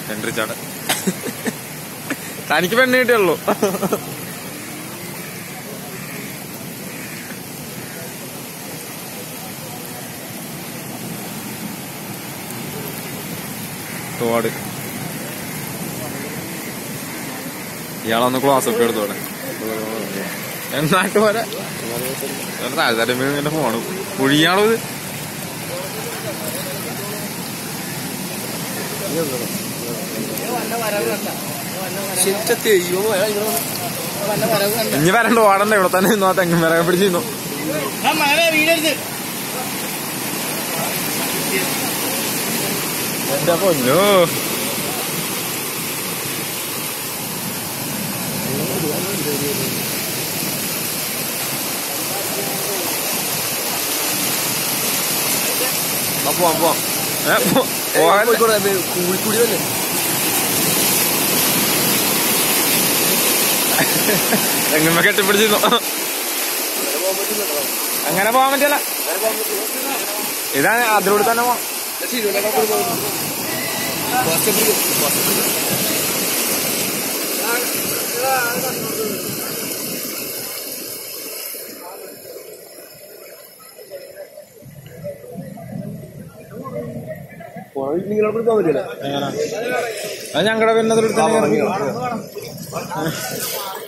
രണ്ടിച്ചാട് തനിക്ക് പെണ്ണ് കിട്ടിയുള്ളൂ തോട് ഇയാളൊന്ന് ക്ലാസ് ഒക്കെ എടുത്തോടെ എന്നാട്ട് പോലെ താഴ്ത്താരം വീണിന്റെ ഫോണ് കുഴിയാണോ ഇത് ഇനി വരണ്ട ഓടണ്ട ഇവിടെ തന്നെ നിന്നോ തെങ്ങും വിറകെ പിടിച്ചിരുന്നു എന്റെ പൊന്നോ ആ, പോവാം പോവാം ഏ, പോ- പോകാൻ കൂടിക്കൂടി തന്നെ തെങ്ങുമ്മ കെട്ടിപ്പിടിച്ചിരുന്നു അങ്ങനെ പോകാൻ പറ്റില്ല ഇതാണ് അതിലൂടെ തന്നെ പോണം നിങ്ങളെ പോകാൻ പറ്റില്ല അത് ഞങ്ങളുടെ പിന്നെ അതിലൂടെ തന്നെ